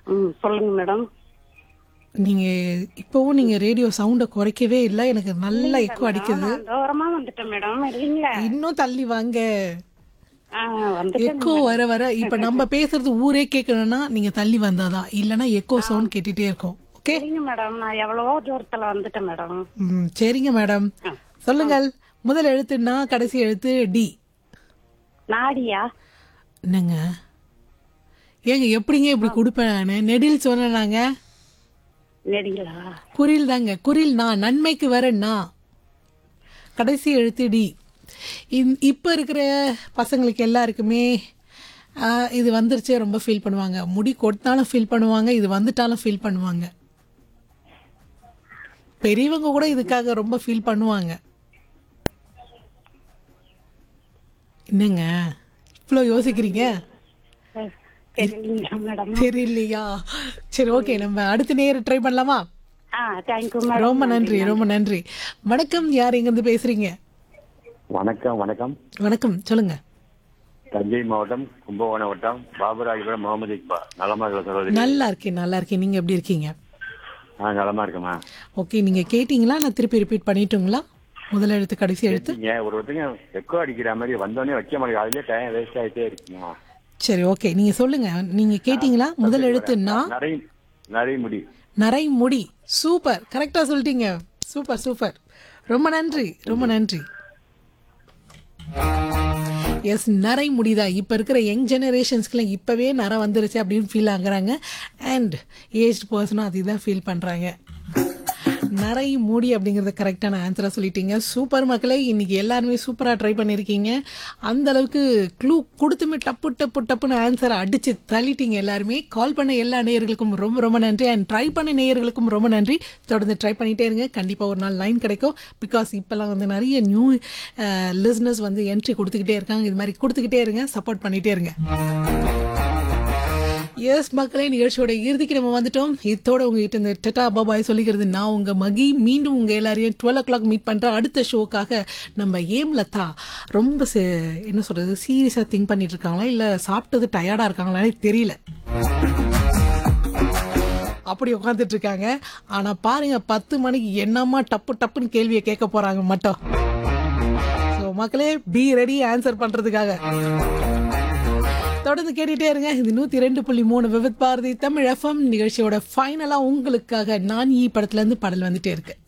ம் சொல்லுங்க மேடம் நீங்க இப்பவும் நீங்க ரேடியோ சவுண்ட குறைக்கவே இல்லை எனக்கு நல்லா எக்கோ அடிக்குது நான் தூரமா வந்துட்டேன் மேடம் இல்லைங்களா இன்னும் தள்ளி வாங்க ஆ வந்துட்டேன் எக்கோ வர வர இப்ப நம்ம பேசுறது ஊரே கேட்கணும்னா நீங்க தள்ளி வந்தாதான் இல்லனா எக்கோ சவுண்ட் கேட்டுட்டே இருக்கும் ஓகே சரிங்க மேடம் நான் எவ்வளவோ தூரத்துல வந்துட்டேன் மேடம் ம், சரிங்க மேடம் சொல்லுங்கள் முதல் எழுத்துன்னா கடைசி எழுத்து டி நாடியா என்னங்க ஏங்க எப்படிங்க இப்படி கொடுப்பேன் நானு நெடில் சொன்னாங்க நெடிங்களா குரில் தாங்க குரில் நான் நன்மைக்கு வர நான் கடைசி எழுத்து டி இந்- இப்ப இருக்கிற பசங்களுக்கு எல்லாருக்குமே ஆ, இது வந்துருச்சே ரொம்ப ஃபீல் பண்ணுவாங்க முடி கொட்டினாலும் ஃபீல் பண்ணுவாங்க இது வந்துட்டாலும் ஃபீல் பண்ணுவாங்க பெரியவங்க கூட இதுக்காக ரொம்ப ஃபீல் பண்ணுவாங்க என்னங்க இவ்வளோ யோசிக்கிறீங்க சரிங்களா மேடம் தெரியலையா சரி ஓகே நம்ம அடுத்த நேரம் ட்ரை பண்ணலாமா ஆ தேங்க்யூ மேடம் ரொம்ப நன்றி ரொம்ப நன்றி வணக்கம் யார் எங்கிருந்து பேசுறீங்க வணக்கம் வணக்கம் வணக்கம் சொல்லுங்க தஞ்சை மாவட்டம் கும்பகோணம் வட்டம் பாபுராஜபுரம் முகமது இக்பா நலமா இருக்கிற சகோதரி நல்லா இருக்கேன் நல்லா இருக்கேன் நீங்க எப்படி இருக்கீங்க ஆ நலமா இருக்கேம்மா ஓகே நீங்க கேட்டீங்களா நான் திருப்பி ரிப்பீட் பண்ணிட்டுங்களா முதல் எழுத்து கடைசி எழுத்து நீங்க ஒரு ஒருத்தங்க எக்கோ அடிக்கிற மாதிரி வந்தோடனே வைக்க மாட்டேங்க அதுலயே டைம் வேஸ்ட் ஆயிட்டே இருக்குமா சரி ஓகே நீங்க சொல்லுங்க நீங்க கேட்டீங்களா முதல் எழுத்து நான் நிறைய நிறைய முடி நரை முடி சூப்பர் கரெக்டா சொல்லிட்டீங்க சூப்பர் சூப்பர் ரொம்ப நன்றி ரொம்ப நன்றி எஸ் நரை முடிதா இப்போ இருக்கிற யங் ஜெனரேஷன்ஸ்க்குலாம் இப்போவே நரை வந்துருச்சு அப்படின்னு ஃபீல் ஆகுறாங்க அண்ட் ஏஜ் பர்சனும் அதுதான் ஃபீல் பண்ணுறாங்க நரை மூடி அப்படிங்கறத கரெக்டான ஆன்சரா சொல்லிட்டீங்க சூப்பர் மக்களே இன்னைக்கு எல்லாருமே சூப்பரா ட்ரை பண்ணிருக்கீங்க அந்த அளவுக்கு க்ளூ கொடுத்துமே டப்பு டப்பு டப்புன்னு ஆன்சரை அடிச்சு தள்ளிட்டீங்க எல்லாருமே கால் பண்ண எல்லா நேயர்களுக்கும் ரொம்ப ரொம்ப நன்றி அண்ட் ட்ரை பண்ண நேயர்களுக்கும் ரொம்ப நன்றி தொடர்ந்து ட்ரை பண்ணிட்டே இருங்க கண்டிப்பா ஒரு நாள் லைன் கிடைக்கும் பிகாஸ் இப்பெல்லாம் வந்து நிறைய நியூ லிஸ்னஸ் வந்து என்ட்ரி கொடுத்துக்கிட்டே இருக்காங்க இது மாதிரி கொடுத்துக்கிட்டே இருங்க சப்போர்ட் பண்ணிட்டே இருங்க எஸ் மக்களே நிகழ்ச்சியோட இறுதிக்கு நம்ம வந்துட்டோம் இதோட உங்ககிட்ட இந்த டெட்டா பாபாய் சொல்லிக்கிறது நான் உங்க மகி மீண்டும் உங்க எல்லாரையும் டுவெல் ஓ கிளாக் மீட் பண்ற அடுத்த ஷோக்காக நம்ம ஏம் லதா ரொம்ப சே- என்ன சொல்றது சீரியஸா திங்க் பண்ணிட்டு இருக்காங்களா இல்ல சாப்பிட்டது டயர்டா இருக்காங்களானே தெரியல அப்படி உட்காந்துட்டு இருக்காங்க ஆனா பாருங்க பத்து மணிக்கு என்னம்மா டப்பு டப்புன்னு கேள்வியை கேட்க போறாங்க மட்டும் ஸோ மக்களே பி ரெடி ஆன்சர் பண்றதுக்காக தொடர்ந்து கேட்டுட்டே இருங்க இது நூத்தி ரெண்டு புள்ளி மூணு விவித் பாரதி தமிழ் எஃப்எம் நிகழ்ச்சியோட ஃபைனலா உங்களுக்காக நான் ஈ படத்துல இருந்து பாடல் வந்துட்டே இருக்கு